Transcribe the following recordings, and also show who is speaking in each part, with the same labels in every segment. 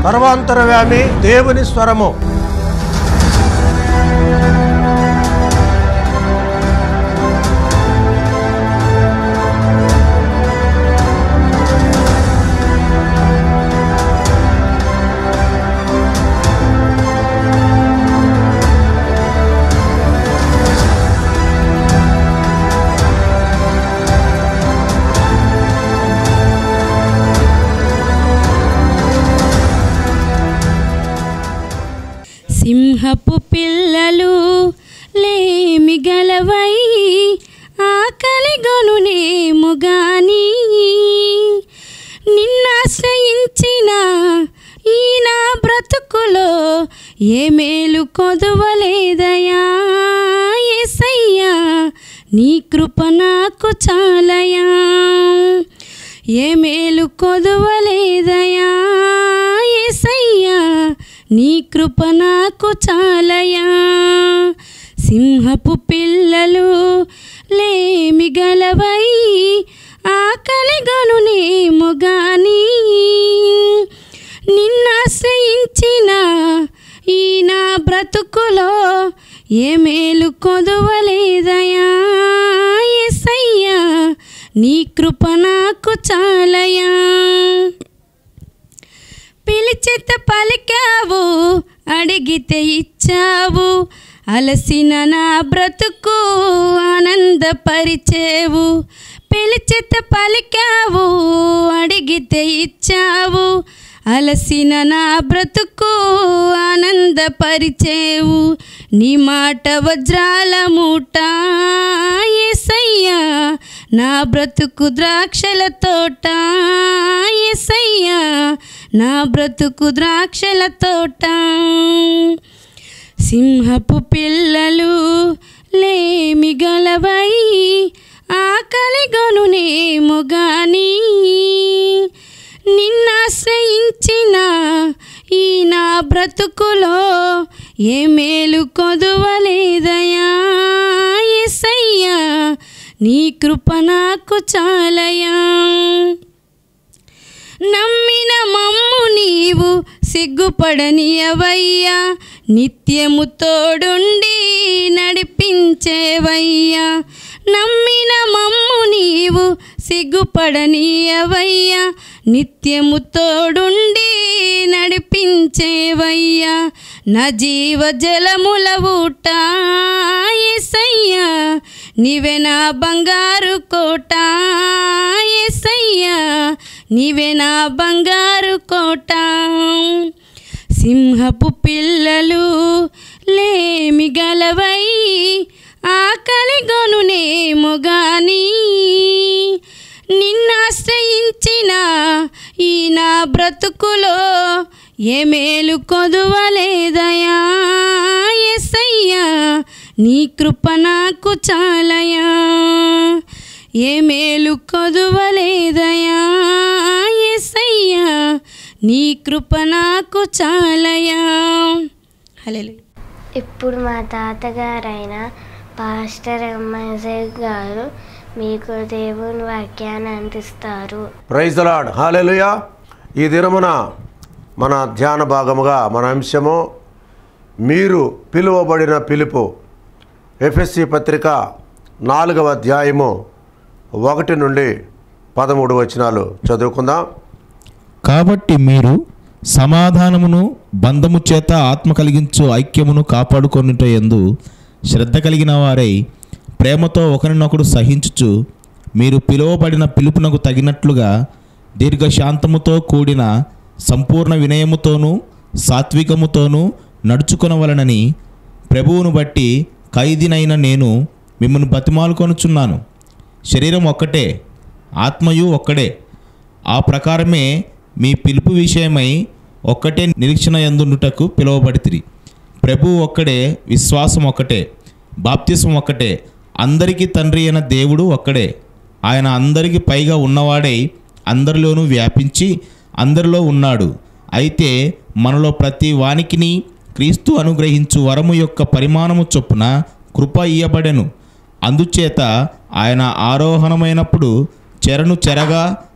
Speaker 1: సర్వాంతరవ్యామి దేవుని స్వరము
Speaker 2: సింహపు పిల్లలు లేమి గలవై ఆకలి గొనునేము గాని నిన్నాశ్రయించిన ఈ నా బ్రతుకులో ఏ మేలు కొదవలేదయా ఏసయ్యా నీ కృప నాకు చాలయా ఏ మేలు కొదవలేదయా ఏసయ్యా నీ కృప నాకు చాలయా సింహపు పిల్లలు లేమి గలవై ఆకలి గనునేమో గాని నిన్నాశ్రయించిన ఈ నా బ్రతుకులో ఏ మేలు కొదవలేదయా ఎసయ్యా నీ కృప నాకు చాలయా పిలిచిత పలికావు అడిగితే ఇచ్చావు అలసిన నా బ్రతుకు ఆనందపరిచేవు పిలిచిత పలికావు అడిగితే ఇచ్చావు అలసిన నా బ్రతుకు ఆనందపరిచేవు నీ మాట వజ్రాల మూట ఎసయ్యా నా బ్రతుకు ద్రాక్షల తోట ఎసయ్యా నా బ్రతుకు ద్రాక్షల తోట సింహపు పిల్లలు లేమి గలవై ఆకలి గనునేమో గాని నిన్నాశ్రయించిన ఈ నా బ్రతుకులో ఏ మేలు కొదువలేదయా ఎసయ్యా నీ కృప నాకు చాలయా నమ్మిన మమ్ము నీవు సిగ్గుపడనియవయ్యా నిత్యము తోడుండి నడిపించేవయ్యా నమ్మిన మమ్ము నీవు సిగ్గుపడనియవయ్యా నిత్యము తోడుండి నడిపించేవయ్యా నా జీవ జలముల ఊట ఎసయ్యా నీవే నా బంగారు కోట ఎసయ్యా నీవే నా బంగారు కోట సింహపు పిల్లలు లేమి గలవై ఆకలి గొనునేమో గాని నిన్నాశ్రయించిన ఈ నా బ్రతుకులో ఏ మేలు కొదువలేదయా ఎసయ్యా నీ కృప నాకు చాలయా ఏ మేలు కొదువలేదయా ఎసయ్యా నీ కృప నాకు చాలయా హలో
Speaker 3: ఇప్పుడు మా తాతగారైన పాస్టర్ ఎంఎస్ఏ గారు మీకు దేవుని వాక్యాన్ని అందిస్తారు
Speaker 1: ప్రైజ్ లాడ్ హాలెలుయా ఈ దినమున మన ధ్యాన భాగముగా మన అంశము మీరు పిలువబడిన పిలుపు ఎఫ్ఎస్సి పత్రిక నాలుగవ అధ్యాయము ఒకటి నుండి పదమూడు వచనాలు చదువుకుందాం
Speaker 4: కాబట్టి మీరు సమాధానమును బంధము చేత ఆత్మ కలిగించు ఐక్యమును కాపాడుకొనుట ఎందు శ్రద్ధ కలిగిన వారై ప్రేమతో ఒకరినొకడు సహించుచు మీరు పిలువబడిన పిలుపునకు తగినట్లుగా దీర్ఘశాంతముతో కూడిన సంపూర్ణ వినయముతోనూ సాత్వికముతోనూ నడుచుకొనవలనని ప్రభువును బట్టి ఖైదీనైన నేను మిమ్మల్ని బతిమాలుకొనుచున్నాను శరీరం ఒక్కటే ఆత్మయు ఒక్కడే ఆ ప్రకారమే మీ పిలుపు విషయమై ఒక్కటే నిరీక్షణ ఎందుండుటకు పిలువబడితిరి ప్రభు ఒక్కడే విశ్వాసం ఒక్కటే బాప్తిసం ఒక్కటే అందరికీ తండ్రి అయిన దేవుడు ఒక్కడే ఆయన అందరికి పైగా ఉన్నవాడై అందరిలోనూ వ్యాపించి అందరిలో ఉన్నాడు అయితే మనలో ప్రతి వానికిని క్రీస్తు అనుగ్రహించు వరము యొక్క పరిమాణము చొప్పున కృప ఇయ్యబడెను అందుచేత ఆయన ఆరోహణమైనప్పుడు చెరను చెరగా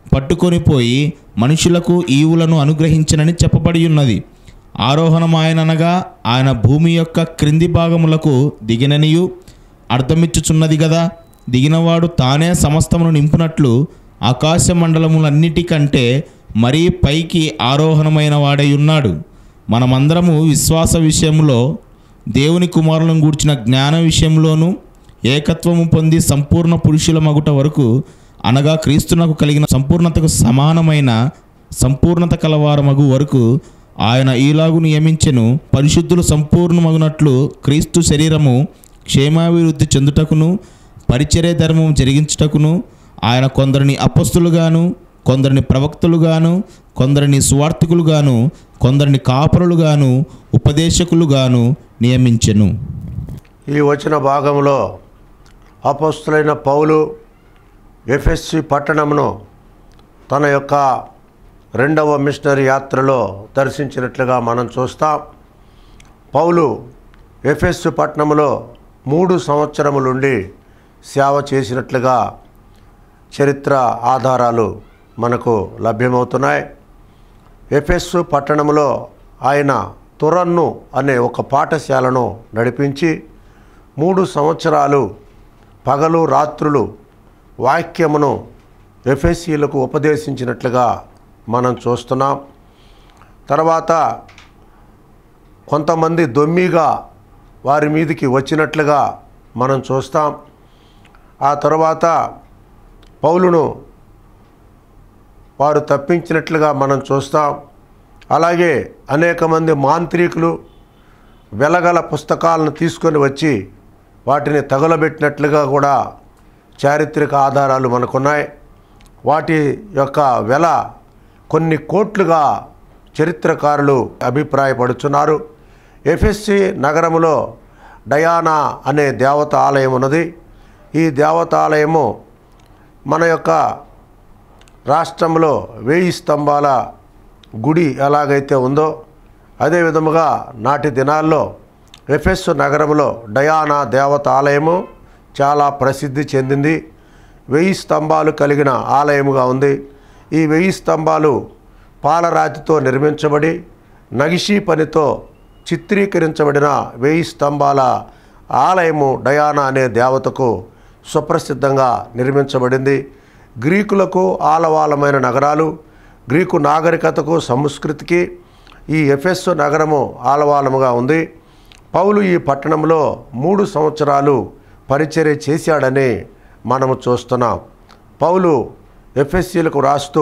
Speaker 4: పట్టుకొని పోయి మనుషులకు ఈవులను అనుగ్రహించనని చెప్పబడి ఉన్నది ఆరోహణమాయననగా ఆయన భూమి యొక్క క్రింది భాగములకు దిగిననియు అర్థమిచ్చుచున్నది గదా దిగినవాడు తానే సమస్తమును నింపునట్లు ఆకాశ మండలములన్నిటికంటే మరీ పైకి ఆరోహణమైన వాడై ఉన్నాడు మనమందరము విశ్వాస విషయంలో దేవుని కుమారులను గూర్చిన జ్ఞాన విషయంలోనూ ఏకత్వము పొంది సంపూర్ణ పురుషుల మగుట వరకు అనగా క్రీస్తునకు కలిగిన సంపూర్ణతకు సమానమైన సంపూర్ణత కలవారమగు వరకు ఆయన ఈలాగు నియమించెను పరిశుద్ధులు సంపూర్ణమగునట్లు క్రీస్తు శరీరము క్షేమాభివృద్ధి చెందుటకును పరిచర్య ధర్మం జరిగించుటకును ఆయన కొందరిని అపస్తులుగాను కొందరిని ప్రవక్తలుగాను కొందరిని సువార్థికులుగాను కొందరిని కాపరులుగాను ఉపదేశకులుగాను నియమించెను
Speaker 1: ఈ వచ్చిన భాగంలో అపస్తులైన పౌలు ఎఫ్ఎస్సి పట్టణమును తన యొక్క రెండవ మిషనరీ యాత్రలో దర్శించినట్లుగా మనం చూస్తాం పౌలు ఎఫ్ఎస్సి పట్టణంలో మూడు సంవత్సరములుండి సేవ చేసినట్లుగా చరిత్ర ఆధారాలు మనకు లభ్యమవుతున్నాయి ఎఫెస్సు పట్టణంలో ఆయన తురన్ను అనే ఒక పాఠశాలను నడిపించి మూడు సంవత్సరాలు పగలు రాత్రులు వాక్యమును ఎఫెసీలకు ఉపదేశించినట్లుగా మనం చూస్తున్నాం తర్వాత కొంతమంది దొమ్మిగా వారి మీదికి వచ్చినట్లుగా మనం చూస్తాం ఆ తర్వాత పౌలును వారు తప్పించినట్లుగా మనం చూస్తాం అలాగే అనేక మంది మాంత్రికులు వెలగల పుస్తకాలను తీసుకొని వచ్చి వాటిని తగులబెట్టినట్లుగా కూడా చారిత్రక ఆధారాలు మనకున్నాయి వాటి యొక్క వెల కొన్ని కోట్లుగా చరిత్రకారులు అభిప్రాయపడుచున్నారు ఎఫ్ఎస్సి నగరములో డయానా అనే దేవత ఆలయం ఉన్నది ఈ దేవతాలయము మన యొక్క రాష్ట్రంలో వేయి స్తంభాల గుడి ఎలాగైతే ఉందో అదే విధముగా నాటి దినాల్లో ఎఫెస్ నగరంలో డయానా దేవత ఆలయము చాలా ప్రసిద్ధి చెందింది వెయ్యి స్తంభాలు కలిగిన ఆలయముగా ఉంది ఈ వెయ్యి స్తంభాలు పాలరాతితో నిర్మించబడి నగిషీ పనితో చిత్రీకరించబడిన వెయ్యి స్తంభాల ఆలయము డయానా అనే దేవతకు సుప్రసిద్ధంగా నిర్మించబడింది గ్రీకులకు ఆలవాలమైన నగరాలు గ్రీకు నాగరికతకు సంస్కృతికి ఈ ఎఫెస్ నగరము ఆలవాలముగా ఉంది పౌలు ఈ పట్టణంలో మూడు సంవత్సరాలు పరిచర్య చేశాడని మనము చూస్తున్నాం పౌలు ఎఫ్ఎస్సీలకు రాస్తూ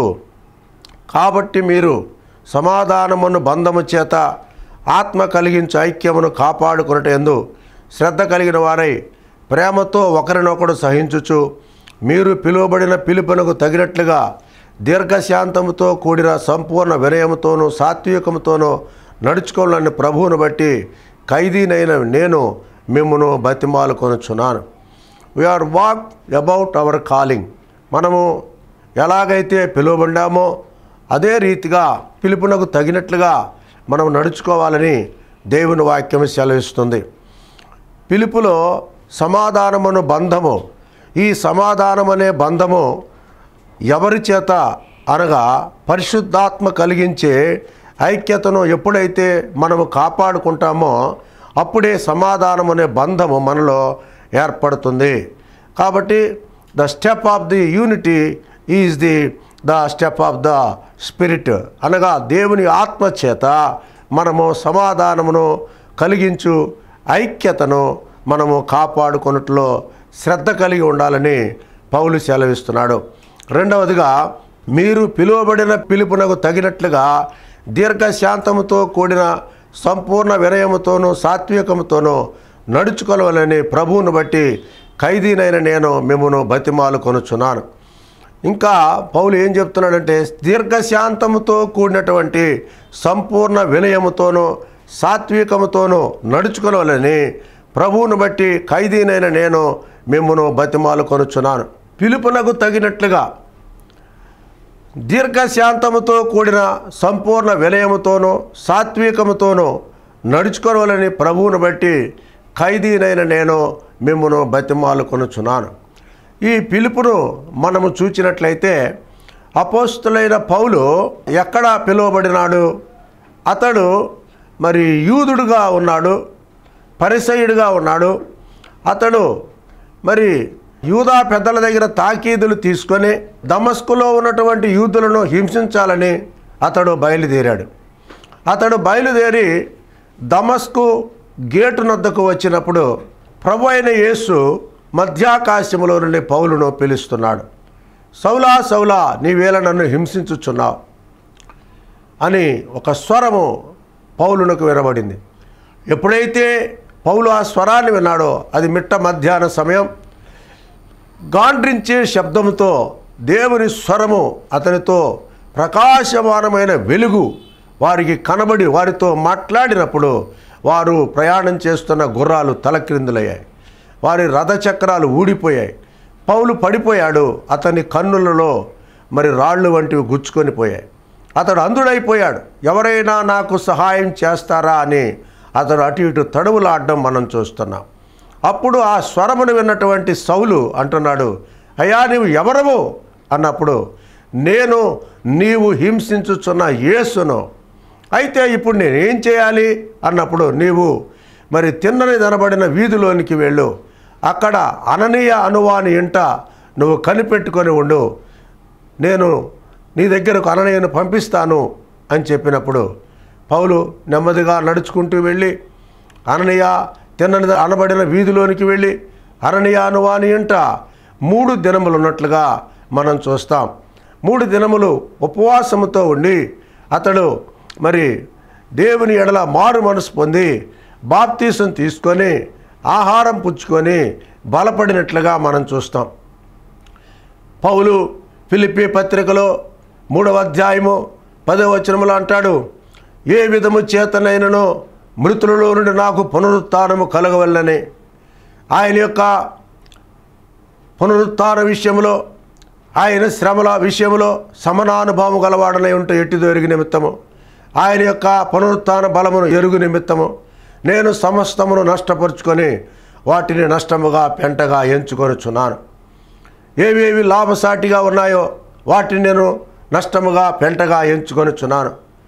Speaker 1: కాబట్టి మీరు సమాధానమును బంధము చేత ఆత్మ కలిగించు ఐక్యమును కాపాడుకున్నట ఎందు శ్రద్ధ కలిగిన వారై ప్రేమతో ఒకరినొకడు సహించుచు మీరు పిలువబడిన పిలుపునకు తగినట్లుగా దీర్ఘశాంతముతో కూడిన సంపూర్ణ వినయముతోనూ సాత్వికముతోనూ నడుచుకోవాలని ప్రభువును బట్టి ఖైదీనైన నేను మిమ్మను బతిమాలు కొనుచున్నాను we are walk about our calling మనము ఎలాగైతే పిలువబడ్డామో అదే రీతిగా పిలుపునకు తగినట్లుగా మనం నడుచుకోవాలని దేవుని వాక్యం సెలవిస్తుంది పిలుపులో సమాధానమును బంధము ఈ సమాధానం అనే బంధము ఎవరి చేత అనగా పరిశుద్ధాత్మ కలిగించే ఐక్యతను ఎప్పుడైతే మనము కాపాడుకుంటామో అప్పుడే సమాధానం అనే బంధము మనలో ఏర్పడుతుంది కాబట్టి the step of the unity is the the step of the spirit అనగా దేవుని ఆత్మ చేత మనము సమాధానమును కలిగించు ఐక్యతను మనము కాపాడుకున్నట్లో శ్రద్ధ కలిగి ఉండాలని పౌలు సెలవిస్తున్నాడు రెండవదిగా మీరు పిలువబడిన పిలుపునకు తగినట్లుగా దీర్ఘశాంతముతో కూడిన సంపూర్ణ వినయముతోనూ సాత్వికముతోనూ నడుచుకోవాలని ప్రభువును బట్టి ఖైదీనైన నేను మిమ్మను బతిమాలు కొనుచున్నాను ఇంకా పౌలు ఏం చెప్తున్నాడంటే దీర్ఘశాంతముతో కూడినటువంటి సంపూర్ణ వినయముతోనూ సాత్వికముతోనూ నడుచుకోవాలని ప్రభువును బట్టి ఖైదీనైన నేను మిమ్మను బతిమాలు కొనుచున్నాను పిలుపునకు తగినట్లుగా దీర్ఘశాంతముతో కూడిన సంపూర్ణ వినయముతోనూ సాత్వికముతోనూ నడుచుకోవాలని ప్రభువును బట్టి ఖైదీనైన నేను మిమ్మను బతిమాలు కొనుచున్నాను ఈ పిలుపును మనము చూచినట్లయితే అపోస్తులైన పౌలు ఎక్కడ పిలువబడినాడు అతడు మరి యూదుడుగా ఉన్నాడు పరిసయుడిగా ఉన్నాడు అతడు మరి యూదా పెద్దల దగ్గర తాకీదులు తీసుకొని దమస్కులో ఉన్నటువంటి యూదులను హింసించాలని అతడు బయలుదేరాడు అతడు బయలుదేరి దమస్కు గేటు నద్దకు వచ్చినప్పుడు ప్రభు అయిన యేసు మధ్యాకాశములో నుండి పౌలును పిలుస్తున్నాడు సౌలా సౌలా నీవేళ నన్ను హింసించుచున్నావు అని ఒక స్వరము పౌలునకు వినబడింది ఎప్పుడైతే పౌలు ఆ స్వరాన్ని విన్నాడో అది మిట్ట మధ్యాహ్న సమయం గాండ్రించే శబ్దముతో దేవుని స్వరము అతనితో ప్రకాశమానమైన వెలుగు వారికి కనబడి వారితో మాట్లాడినప్పుడు వారు ప్రయాణం చేస్తున్న గుర్రాలు తలక్రిందులయ్యాయి వారి రథచక్రాలు ఊడిపోయాయి పౌలు పడిపోయాడు అతని కన్నులలో మరి రాళ్ళు వంటివి గుచ్చుకొని పోయాయి అతడు అంధుడైపోయాడు ఎవరైనా నాకు సహాయం చేస్తారా అని అతడు అటు ఇటు తడువులాడడం మనం చూస్తున్నాం అప్పుడు ఆ స్వరమును విన్నటువంటి సౌలు అంటున్నాడు అయ్యా నీవు ఎవరవు అన్నప్పుడు నేను నీవు హింసించుచున్న యేసును అయితే ఇప్పుడు నేనేం చేయాలి అన్నప్పుడు నీవు మరి తిన్నని దనబడిన వీధిలోనికి వెళ్ళు అక్కడ అననీయ అనువాని ఇంట నువ్వు కనిపెట్టుకొని ఉండు నేను నీ దగ్గరకు అననీయను పంపిస్తాను అని చెప్పినప్పుడు పౌలు నెమ్మదిగా నడుచుకుంటూ వెళ్ళి అననీయ తిన్నని అనబడిన వీధిలోనికి వెళ్ళి అననీయ అనువాని ఇంట మూడు దినములు ఉన్నట్లుగా మనం చూస్తాం మూడు దినములు ఉపవాసముతో ఉండి అతడు మరి దేవుని ఎడల మారు మనసు పొంది బాప్తీసం తీసుకొని ఆహారం పుచ్చుకొని బలపడినట్లుగా మనం చూస్తాం పౌలు ఫిలిప్పి పత్రికలో మూడవ అధ్యాయము పదవ వచనములో అంటాడు ఏ విధము చేతనైనను మృతులలో నుండి నాకు పునరుత్థానము కలగవల్లని ఆయన యొక్క పునరుత్థాన విషయంలో ఆయన శ్రమల విషయంలో సమనానుభావం గలవాడనై ఉంటే ఎట్టి దొరికి నిమిత్తము ఆయన యొక్క పునరుత్థాన బలమును ఎరుగు నిమిత్తము నేను సమస్తమును నష్టపరుచుకొని వాటిని నష్టముగా పెంటగా ఎంచుకొనుచున్నాను ఏవేవి లాభసాటిగా ఉన్నాయో వాటిని నేను నష్టముగా పెంటగా ఎంచుకొనుచున్నాను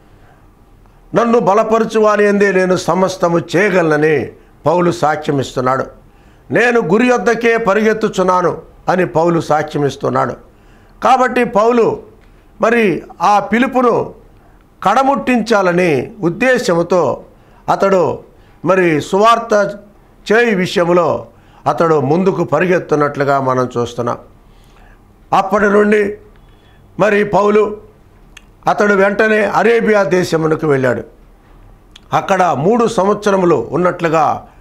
Speaker 1: నన్ను బలపరచువాని ఎందే నేను సమస్తము చేయగలనని పౌలు సాక్ష్యం ఇస్తున్నాడు నేను గురి వద్దకే పరిగెత్తుచున్నాను అని పౌలు సాక్ష్యం ఇస్తున్నాడు కాబట్టి పౌలు మరి ఆ పిలుపును కడముట్టించాలని ఉద్దేశంతో అతడు మరి సువార్త చేయి విషయంలో అతడు ముందుకు పరిగెత్తున్నట్లుగా మనం చూస్తున్నాం అప్పటి నుండి మరి పౌలు అతడు వెంటనే అరేబియా దేశమునకు వెళ్ళాడు అక్కడ మూడు సంవత్సరములు ఉన్నట్లుగా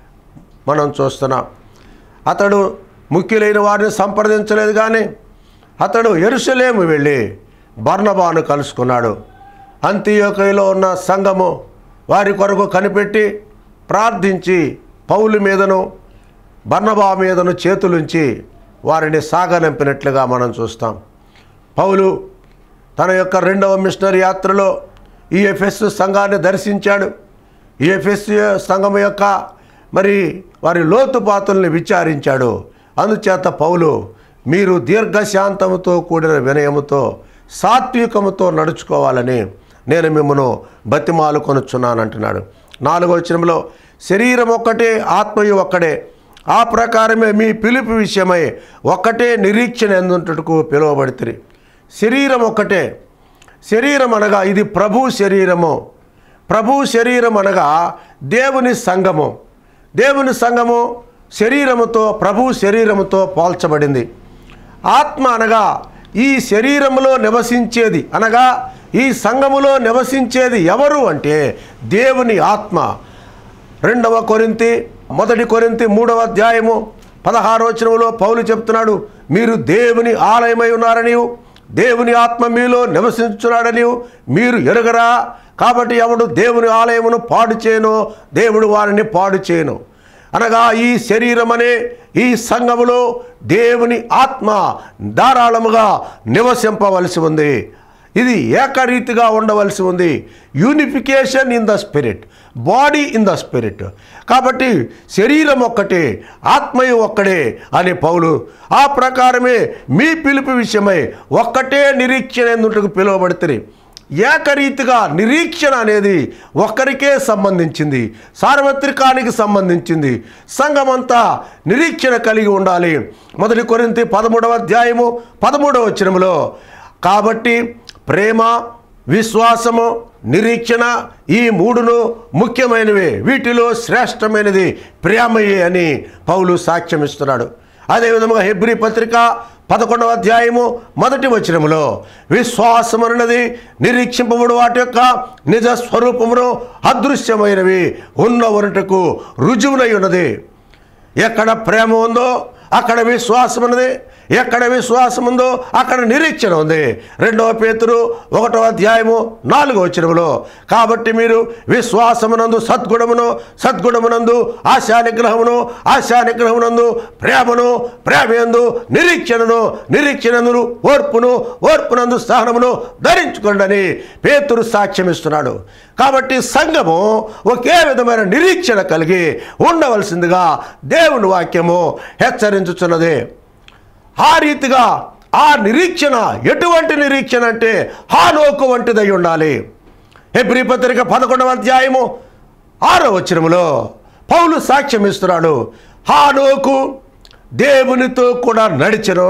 Speaker 1: మనం చూస్తున్నాం అతడు ముఖ్యులైన వారిని సంప్రదించలేదు కానీ అతడు ఎరుసలేము వెళ్ళి బర్నబాను కలుసుకున్నాడు అంత్యోకయలో ఉన్న సంఘము వారి కొరకు కనిపెట్టి ప్రార్థించి పౌలు మీదను బర్నబా మీదను చేతులుంచి వారిని సాగనంపినట్లుగా మనం చూస్తాం పౌలు తన యొక్క రెండవ మిషనరీ యాత్రలో ఈ ఎఫ్ఎస్ సంఘాన్ని దర్శించాడు ఈ ఎఫ్ఎస్ సంఘం యొక్క మరి వారి లోతుపాతుల్ని విచారించాడు అందుచేత పౌలు మీరు దీర్ఘశాంతముతో కూడిన వినయముతో సాత్వికముతో నడుచుకోవాలని నేను మిమ్మను బతిమాలు కొనుచున్నానంటున్నాడు నాలుగో వచనంలో శరీరం ఒక్కటే ఆత్మయు ఒక్కడే ఆ ప్రకారమే మీ పిలుపు విషయమై ఒక్కటే నిరీక్షణ ఎందుంటకు పిలువబడుతుంది శరీరం ఒక్కటే శరీరం అనగా ఇది ప్రభు శరీరము ప్రభు శరీరం అనగా దేవుని సంఘము దేవుని సంఘము శరీరముతో ప్రభు శరీరముతో పోల్చబడింది ఆత్మ అనగా ఈ శరీరములో నివసించేది అనగా ఈ సంఘములో నివసించేది ఎవరు అంటే దేవుని ఆత్మ రెండవ కొరింతి మొదటి కొరింతి మూడవ అధ్యాయము పదహారో వచనంలో పౌలు చెప్తున్నాడు మీరు దేవుని ఆలయమై ఉన్నారని దేవుని ఆత్మ మీలో నివసించున్నాడని మీరు ఎరుగరా కాబట్టి ఎవడు దేవుని ఆలయమును పాడు చేయను దేవుడు వారిని పాడు చేయను అనగా ఈ శరీరం అనే ఈ సంఘములో దేవుని ఆత్మ ధారాళముగా నివసింపవలసి ఉంది ఇది ఏకరీతిగా ఉండవలసి ఉంది unification in the spirit body in the spirit కాబట్టి శరీరం ఒక్కటే ఆత్మయు ఒక్కడే అని పౌలు ఆ ప్రకారమే మీ పిలుపు విషయమై ఒక్కటే నిరీక్షణ ఎందుకు పిలువబడుతుంది ఏకరీతిగా నిరీక్షణ అనేది ఒక్కరికే సంబంధించింది సార్వత్రికానికి సంబంధించింది సంఘమంతా నిరీక్షణ కలిగి ఉండాలి మొదటి కొరింతి పదమూడవ అధ్యాయము పదమూడవ వచనములో కాబట్టి ప్రేమ విశ్వాసము నిరీక్షణ ఈ మూడును ముఖ్యమైనవి వీటిలో శ్రేష్టమైనది ప్రేమయే అని పౌలు సాక్ష్యం ఇస్తున్నాడు అదేవిధంగా హెబ్రి పత్రిక పదకొండవ అధ్యాయము మొదటి వచనములో విశ్వాసమన్నది నిరీక్షింపబడు వాటి యొక్క నిజ స్వరూపమును అదృశ్యమైనవి ఉన్న వరుటకు రుజువునై ఉన్నది ఎక్కడ ప్రేమ ఉందో అక్కడ విశ్వాసం ఉన్నది ఎక్కడ విశ్వాసం ఉందో అక్కడ నిరీక్షణ ఉంది రెండవ పేతురు ఒకటో అధ్యాయము నాలుగో వచనములో కాబట్టి మీరు విశ్వాసమునందు సద్గుణమును సద్గుణమునందు ఆశా నిగ్రహమును ఆశా నిగ్రహమునందు ప్రేమను ప్రేమయందు నిరీక్షణను నిరీక్షణను ఓర్పును ఓర్పునందు సహనమును ధరించుకోండి పేతురు సాక్ష్యం ఇస్తున్నాడు కాబట్టి సంఘము ఒకే విధమైన నిరీక్షణ కలిగి ఉండవలసిందిగా దేవుని వాక్యము హెచ్చరించుచున్నది ఆ రీతిగా ఆ నిరీక్షణ ఎటువంటి నిరీక్షణ అంటే హానోకు వంటిదై ఉండాలి హెబ్రి పత్రిక పదకొండవ అధ్యాయము ఆరో వచనములో పౌలు సాక్ష్యం ఇస్తున్నాడు హానోకు దేవునితో కూడా నడిచెను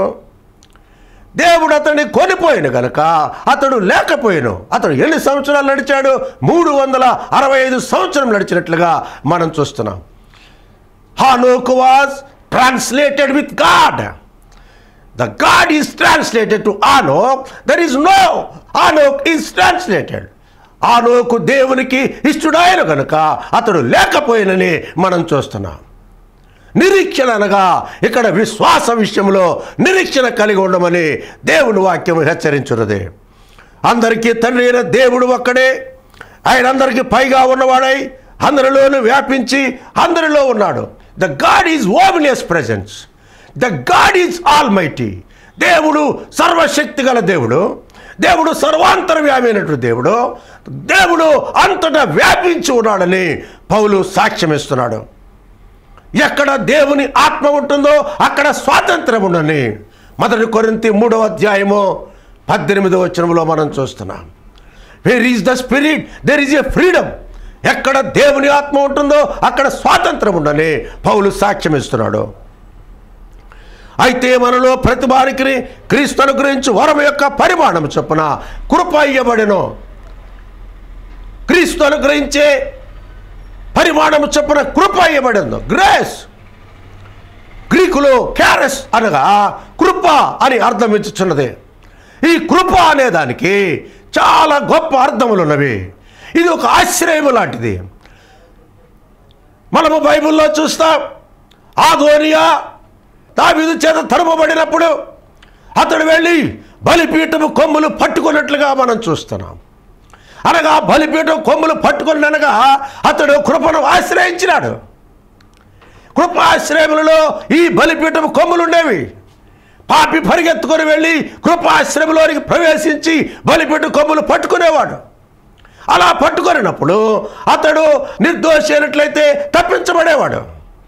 Speaker 1: దేవుడు అతన్ని కొనిపోయిన గనక అతడు లేకపోయాను అతడు ఎన్ని సంవత్సరాలు నడిచాడు మూడు వందల అరవై ఐదు సంవత్సరం నడిచినట్లుగా మనం చూస్తున్నాం హానోకు was translated with God the God is translated to Enoch there is no Enoch is translated ఆనోకు దేవునికి ఇష్టడాయన కనుక అతడు లేకపోయినని మనం చూస్తున్నాం నిరీక్షణ అనగా ఇక్కడ విశ్వాస విషయంలో నిరీక్షణ కలిగి ఉండమని దేవుని వాక్యం హెచ్చరించున్నది అందరికీ తండ్రి అయిన దేవుడు ఒక్కడే ఆయన అందరికీ పైగా ఉన్నవాడై అందరిలోనూ వ్యాపించి అందరిలో ఉన్నాడు the God is ominous presence the God is almighty దేవుడు సర్వశక్తి గల దేవుడు దేవుడు సర్వాంతర్వ్యామైనటువంటి దేవుడు దేవుడు అంతటా వ్యాపించి ఉన్నాడని పౌలు సాక్ష్యం ఇస్తున్నాడు ఎక్కడ దేవుని ఆత్మ ఉంటుందో అక్కడ స్వాతంత్రం ఉండని మొదటి కొరింతి మూడవ అధ్యాయము పద్దెనిమిదవ వచనంలో మనం చూస్తున్నాం where is the spirit there is a freedom ఎక్కడ దేవుని ఆత్మ ఉంటుందో అక్కడ స్వాతంత్రం ఉండని పౌలు సాక్ష్యం ఇస్తున్నాడు అయితే మనలో ప్రతి వారికి క్రీస్తు అనుగ్రహించి వరం యొక్క పరిమాణం చొప్పున కృప ఇయ్యబడెను క్రీస్తు అనుగ్రహించే పరిమాణము చొప్పున కృప ఇవ్వబడింది గ్రేస్ గ్రీకులో క్యారస్ అనగా కృప అని అర్థం ఇచ్చుచున్నది ఈ కృప అనే దానికి చాలా గొప్ప అర్థములు ఉన్నవి ఇది ఒక ఆశ్రయం లాంటిది మనము బైబిల్లో చూస్తాం ఆదోనియా దావీదు చేత తరుమబడినప్పుడు అతడు వెళ్ళి బలిపీఠము కొమ్ములు పట్టుకున్నట్లుగా మనం చూస్తున్నాం అనగా బలిపీఠం కొమ్ములు పట్టుకుని అనగా అతడు కృపను ఆశ్రయించినాడు కృప ఆశ్రయములలో ఈ బలిపీఠం కొమ్ములు ఉండేవి పాపి పరిగెత్తుకొని వెళ్ళి కృపాశ్రమంలోనికి ప్రవేశించి బలిపీఠం కొమ్ములు పట్టుకునేవాడు అలా పట్టుకొనినప్పుడు అతడు నిర్దోషి అయినట్లయితే తప్పించబడేవాడు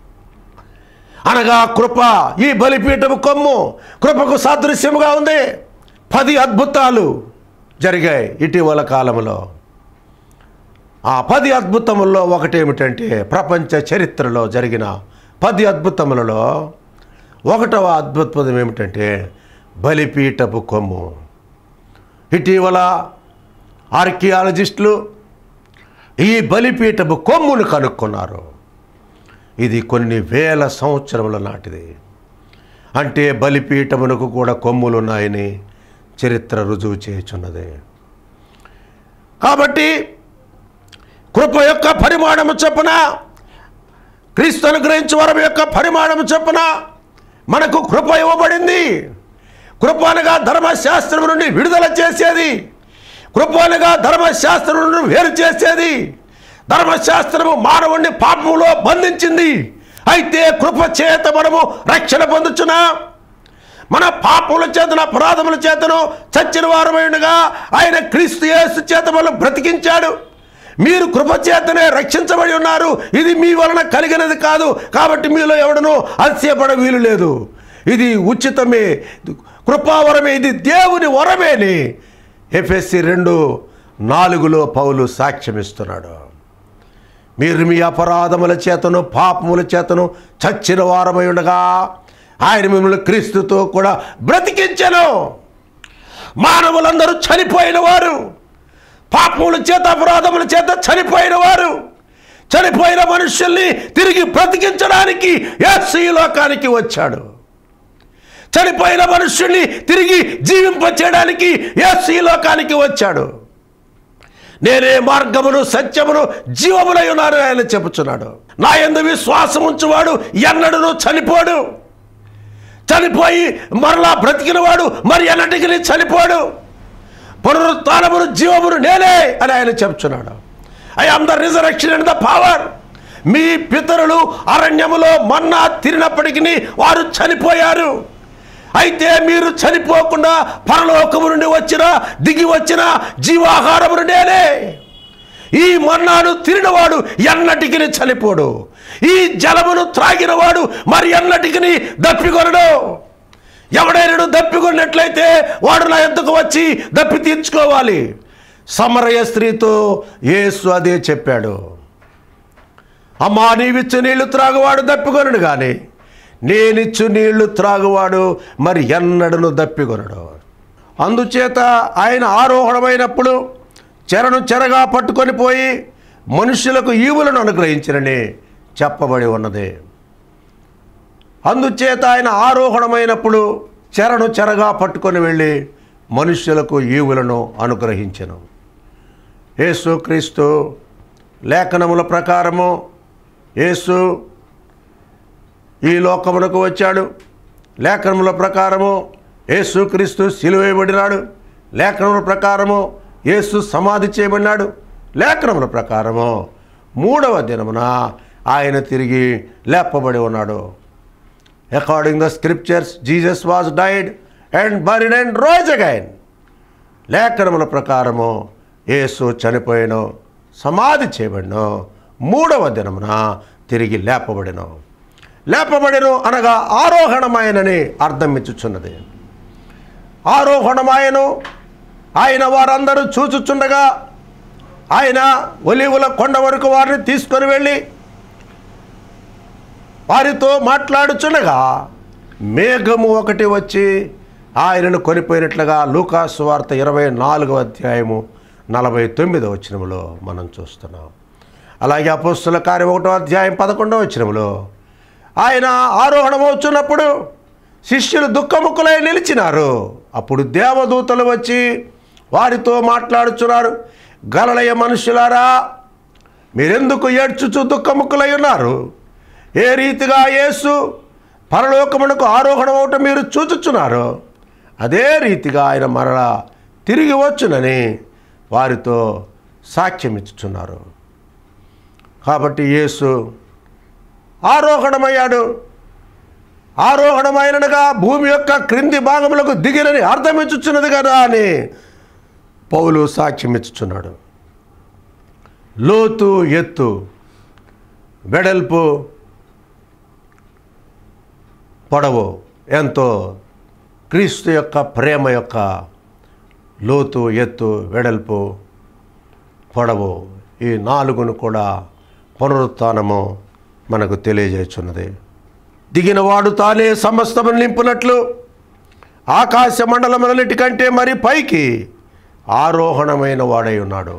Speaker 1: అనగా కృప ఈ బలిపీఠము కొమ్ము కృపకు సాదృశ్యముగా ఉంది పది అద్భుతాలు జరిగాయి ఇటీవల కాలంలో ఆ పది అద్భుతముల్లో ఒకటి ఏమిటంటే ప్రపంచ చరిత్రలో జరిగిన పది అద్భుతములలో ఒకటవ అద్భుతం ఏమిటంటే బలిపీఠపు కొమ్ము ఇటీవల ఆర్కియాలజిస్టులు ఈ బలిపీఠపు కొమ్మును కనుక్కున్నారు ఇది కొన్ని వేల సంవత్సరముల నాటిది అంటే బలిపీఠమునకు కూడా కొమ్ములు ఉన్నాయని చరిత్ర రుజువు చేయుచున్నది కాబట్టి కృప యొక్క పరిమాణము చొప్పున క్రీస్తు అనుగ్రహించు వరం యొక్క పరిమాణము చొప్పున మనకు కృప ఇవ్వబడింది కృప అనగా ధర్మశాస్త్రం నుండి విడుదల చేసేది కృప అనగా ధర్మశాస్త్రం నుండి వేరు చేసేది ధర్మశాస్త్రము మానవుణ్ణి పాపములో బంధించింది అయితే కృప చేత మనము రక్షణ పొందుచున్నా మన పాపముల చేతను అపరాధముల చేతను చచ్చిన వారమైనగా ఆయన క్రీస్తు యేసు చేత మనం బ్రతికించాడు మీరు కృప చేతనే రక్షించబడి ఉన్నారు ఇది మీ వలన కలిగినది కాదు కాబట్టి మీలో ఎవడను అతిశయపడ వీలు లేదు ఇది ఉచితమే కృపావరమే ఇది దేవుని వరమేని ఎఫ్ఎస్సి రెండు నాలుగులో పౌలు సాక్ష్యమిస్తున్నాడు మీరు మీ అపరాధముల చేతను పాపముల చేతను చచ్చిన వారమై ఉండగా ఆయన మిమ్మల్ని క్రీస్తుతో కూడా బ్రతికించను మానవులందరూ చనిపోయిన వారు పాపముల చేత అపరాధముల చేత చనిపోయిన వారు చనిపోయిన మనుషుల్ని తిరిగి బ్రతికించడానికి యేసు ఈ లోకానికి వచ్చాడు చనిపోయిన మనుష్యుల్ని తిరిగి జీవింపచేయడానికి యేసు ఈ లోకానికి వచ్చాడు నేనే మార్గమును సత్యమును జీవములై ఉన్నాను ఆయన చెప్పుచున్నాడు నా ఎందు విశ్వాసం ఉంచువాడు ఎన్నడూ చనిపోడు చనిపోయి మరలా బ్రతికినవాడు మరి ఎన్నటికి చనిపోడు పునరుత్నమును జీవమును నేనే అని ఆయన చెప్తున్నాడు I am the resurrection and the power మీ పితరులు అరణ్యములో మన్నా తిరిగినప్పటికీ వారు చనిపోయారు అయితే మీరు చనిపోకుండా పరలోకము నుండి వచ్చిన దిగి వచ్చిన జీవాహారమును నేనే ఈ మన్నాను తిరినవాడు ఎన్నటికి చనిపోడు ఈ జలమును త్రాగినవాడు మరి ఎన్నటికి దప్పికొనడు ఎవడైనా దప్పికొన్నట్లయితే వాడు నా ఎద్దుకు వచ్చి దప్పి తీర్చుకోవాలి సమరయ స్త్రీతో యేసు అదే చెప్పాడు అమ్మా నీవిచ్చు నీళ్లు త్రాగువాడు దప్పికొనడు కానీ నేనిచ్చు నీళ్లు త్రాగువాడు మరి ఎన్నడను దప్పికొనడు అందుచేత ఆయన ఆరోహణమైనప్పుడు చెరను చెరగా పట్టుకొని పోయి మనుషులకు ఈవులను అనుగ్రహించినని చెప్పబడి ఉన్నది అందుచేత ఆయన ఆరోహణమైనప్పుడు చెరను చెరగా పట్టుకొని వెళ్ళి మనుష్యులకు ఈవులను అనుగ్రహించను యేసుక్రీస్తు లేఖనముల ప్రకారము యేసు ఈ లోకమునకు వచ్చాడు లేఖనముల ప్రకారము యేసుక్రీస్తు సిలువేయబడినాడు లేఖనముల ప్రకారము యేసు సమాధి చేయబడినాడు లేఖనముల ప్రకారము మూడవ దినమున ఆయన తిరిగి లేపబడి ఉన్నాడు according the scriptures Jesus was died and buried and rose again లేఖనముల ప్రకారము యేసు చనిపోయాను సమాధి చేయబడిను మూడవ దినమున తిరిగి లేపబడిను లేపబడిను అనగా ఆరోహణమాయనని అర్థం ఇచ్చుచున్నది ఆరోహణమాయను ఆయన వారందరూ చూచుచుండగా ఆయన ఒలివుల కొండ వరకు వారిని తీసుకొని వెళ్ళి వారితో మాట్లాడుచుండగా మేఘము ఒకటి వచ్చి ఆయనను కొనిపోయినట్లుగా లూకాసు వార్త ఇరవై నాలుగవ అధ్యాయము నలభై తొమ్మిదవ వచనములో మనం చూస్తున్నాం అలాగే అపోస్తుల కార్యం ఒకటో అధ్యాయం పదకొండవ వచనములో ఆయన ఆరోహణమవుతున్నప్పుడు శిష్యులు దుఃఖముఖులై నిలిచినారు అప్పుడు దేవదూతలు వచ్చి వారితో మాట్లాడుచున్నారు గలలయ మనుషులారా మీరెందుకు ఏడ్చుచు దుఃఖముఖులై ఉన్నారు ఏ రీతిగా యేసు పరలోకమునకు ఆరోహణం అవటం మీరు చూచుచున్నారు అదే రీతిగా ఆయన మరలా తిరిగి వచ్చునని వారితో సాక్ష్యం ఇచ్చుచున్నారు కాబట్టి యేసు ఆరోహణమయ్యాడు ఆరోహణమైనగా భూమి యొక్క క్రింది భాగములకు దిగిరని అర్థమిచ్చుచున్నది కదా అని పౌలు సాక్ష్యం ఇచ్చుచున్నాడు లోతు ఎత్తు వెడల్పు పొడవు ఎంతో క్రీస్తు యొక్క ప్రేమ యొక్క లోతు ఎత్తు వెడల్పు పొడవు ఈ నాలుగును కూడా పునరుత్నము మనకు తెలియజేస్తున్నది దిగినవాడు తానే సమస్తము నింపునట్లు ఆకాశ మండలములన్నిటికంటే మరి పైకి ఆరోహణమైన వాడై ఉన్నాడు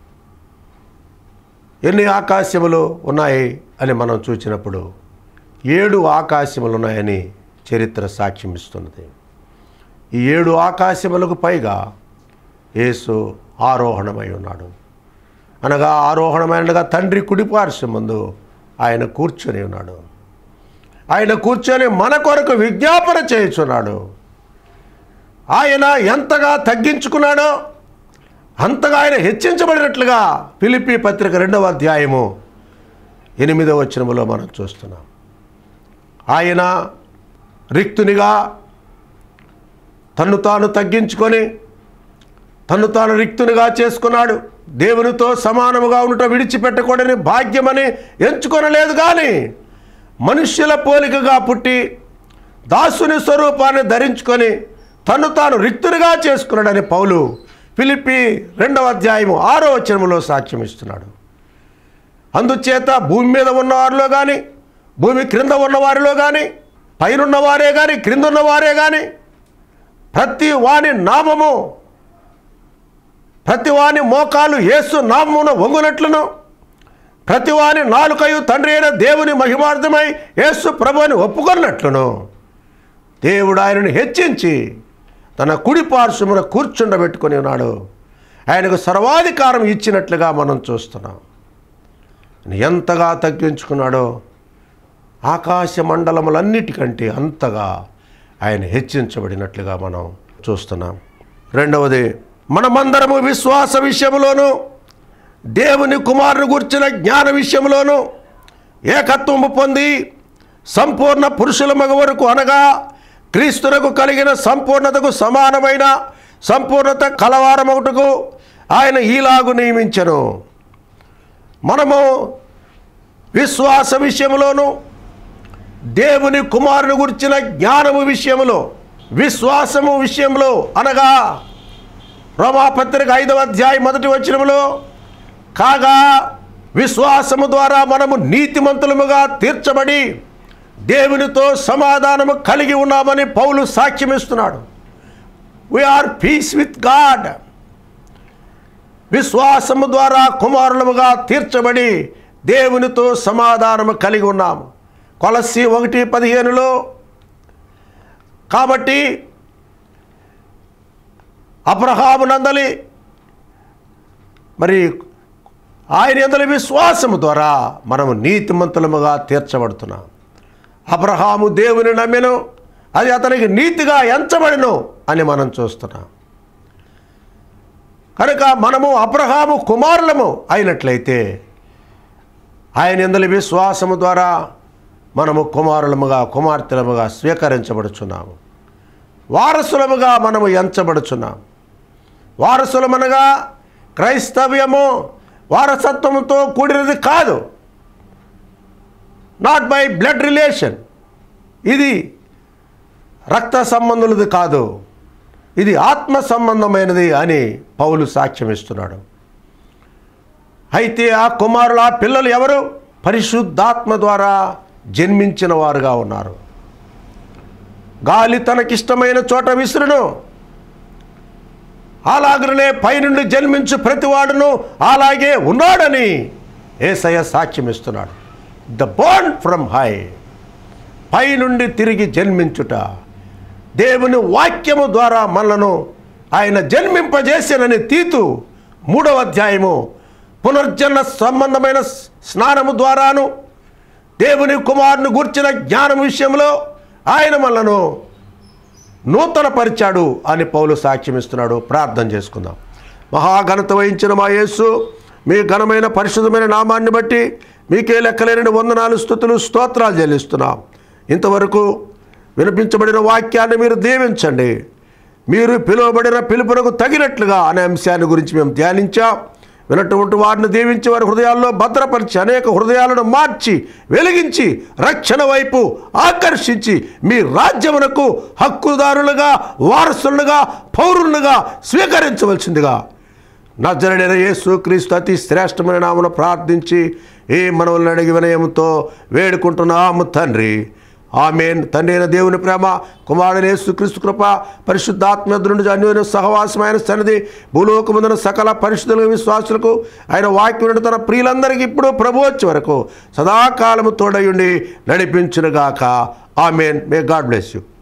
Speaker 1: ఎన్ని ఆకాశములు ఉన్నాయి అని మనం చూసినప్పుడు ఏడు ఆకాశములు ఉన్నాయని చరిత్ర సాక్ష్యం ఇస్తున్నది ఈ ఏడు ఆకాశములకు పైగా యేసు ఆరోహణమై ఉన్నాడు అనగా ఆరోహణమైనగా తండ్రి కుడిపార్శ్వం ముందు ఆయన కూర్చొని ఉన్నాడు ఆయన కూర్చొని మన కొరకు విజ్ఞాపన చేయుచున్నాడు ఆయన ఎంతగా తగ్గించుకున్నాడో అంతగా ఆయన హెచ్చించబడినట్లుగా ఫిలిపి పత్రిక రెండవ అధ్యాయము ఎనిమిదవ వచనములో మనం చూస్తున్నాం ఆయన రిక్తునిగా తన్ను తాను తగ్గించుకొని తన్ను తాను రిక్తునిగా చేసుకున్నాడు దేవునితో సమానముగా ఉండటం విడిచిపెట్టకూడని భాగ్యమని ఎంచుకొనలేదు కానీ మనుష్యుల పోలికగా పుట్టి దాసుని స్వరూపాన్ని ధరించుకొని తను తాను రిక్తునిగా చేసుకున్నాడని పౌలు ఫిలిప్పి రెండవ అధ్యాయము ఆరో వచనములో సాక్ష్యం ఇస్తున్నాడు అందుచేత భూమి మీద ఉన్న వారిలో కానీ భూమి క్రింద ఉన్న వారిలో కానీ పైనున్న వారే కానీ క్రిందున్న వారే కానీ ప్రతి వాని నామము ప్రతి వాని మోకాలు యేసు నామమున వంగునట్లును ప్రతి వాని నాలుకయు తండ్రి అయిన దేవుని మహిమార్థమై యేసు ప్రభుని ఒప్పుకొన్నట్లును దేవుడు ఆయనను హెచ్చించి తన కుడి పార్శ్వమున కూర్చుండబెట్టుకొని ఉన్నాడు ఆయనకు సర్వాధికారం ఇచ్చినట్లుగా మనం చూస్తున్నాం ఆయన ఎంతగా తగ్గించుకున్నాడో ఆకాశ మండలములన్నిటికంటే అంతగా ఆయన హెచ్చించబడినట్లుగా మనం చూస్తున్నాం రెండవది మనమందరము విశ్వాస విషయంలోనూ దేవుని కుమారుని గుర్చిన జ్ఞాన విషయంలోనూ ఏకత్వము పొంది సంపూర్ణ పురుషుల మగ వరకు అనగా క్రీస్తునకు కలిగిన సంపూర్ణతకు సమానమైన సంపూర్ణత కలవారమొకటకు ఆయన ఈలాగు నియమించను మనము విశ్వాస విషయంలోనూ దేవుని కుమారుని గురించిన జ్ఞానము విషయంలో విశ్వాసము విషయంలో అనగా రోమాపత్రిక ఐదవ అధ్యాయం మొదటి వచనములో కాగా విశ్వాసము ద్వారా మనము నీతిమంతులముగా తీర్చబడి దేవునితో సమాధానము కలిగి ఉన్నామని పౌలు సాక్ష్యమిస్తున్నాడు వీఆర్ పీస్ విత్ గాడ్ విశ్వాసము ద్వారా కుమారులముగా తీర్చబడి దేవునితో సమాధానము కలిగి ఉన్నాము కొలసి ఒకటి పదిహేనులో కాబట్టి అబ్రహాము నందలి మరి ఆయన ఎందలి విశ్వాసము ద్వారా మనము నీతిమంతులముగా తీర్చబడుతున్నాం అబ్రహాము దేవుని నమ్మెను అది అతనికి నీతిగా ఎంచబడిను అని మనం చూస్తున్నాం కనుక మనము అబ్రహాము కుమారులము అయినట్లయితే ఆయన ఎందలి విశ్వాసము ద్వారా మనము కుమారులముగా కుమార్తెలముగా స్వీకరించబడుచున్నాము వారసులముగా మనము ఎంచబడుచున్నాం వారసులమనగా క్రైస్తవ్యము వారసత్వముతో కూడినది కాదు నాట్ బై బ్లడ్ రిలేషన్ ఇది రక్త సంబంధులది కాదు ఇది ఆత్మ సంబంధమైనది అని పౌలు సాక్ష్యం ఇస్తున్నాడు అయితే ఆ కుమారులు ఆ పిల్లలు ఎవరు పరిశుద్ధాత్మ ద్వారా జన్మించిన వారుగా ఉన్నారు గాలి తనకిష్టమైన చోట విసురును అలాగనే పైనుండి జన్మించు ప్రతివాడును అలాగే ఉన్నాడని ఏసయ్య సాక్ష్యం ఇస్తున్నాడు ద బోర్న్ ఫ్రమ్ హై పైనుండి తిరిగి జన్మించుట దేవుని వాక్యము ద్వారా మనలను ఆయన జన్మింపజేసినని తీతు మూడవ అధ్యాయము పునర్జన్మ సంబంధమైన స్నానము ద్వారాను దేవుని కుమారుని గూర్చిన జ్ఞానం విషయంలో ఆయన మనలను నూతనపరిచాడు అని పౌలు సాక్ష్యం ఇస్తున్నాడు ప్రార్థన చేసుకుందాం మహాఘనత వహించిన మా యేసు మీ ఘనమైన పరిశుద్ధమైన నామాన్ని బట్టి మీకే లెక్కలేని వందనాలు స్థుతులు స్తోత్రాలు చెల్లిస్తున్నాం ఇంతవరకు వినిపించబడిన వాక్యాన్ని మీరు దీవించండి మీరు పిలువబడిన పిలుపునకు తగినట్లుగా అనే అంశాన్ని గురించి మేము ధ్యానించాం వినటువంటి వారిని దీవించి వారి హృదయాల్లో భద్రపరిచి అనేక హృదయాలను మార్చి వెలిగించి రక్షణ వైపు ఆకర్షించి మీ రాజ్యమునకు హక్కుదారులుగా వారసులుగా పౌరులుగా స్వీకరించవలసిందిగా నజరడైన యేసు క్రీస్తు అతి శ్రేష్టమైన నామను ప్రార్థించి ఏ మనవులను అడిగి వినయంతో వేడుకుంటున్నాము తండ్రి ఆమెన్ తండ్రి అయిన దేవుని ప్రేమ కుమారుని యేసు క్రీస్తు కృప పరిశుద్ధాత్మ నుండి అన్యోన్య సహవాసమైన సన్నిధి భూలోకముందున సకల పరిశుద్ధుల విశ్వాసులకు ఆయన వాక్యం తన ప్రియులందరికీ ఇప్పుడు ప్రభు వచ్చే వరకు సదాకాలము తోడయుండి నడిపించునుగాక amen may God bless you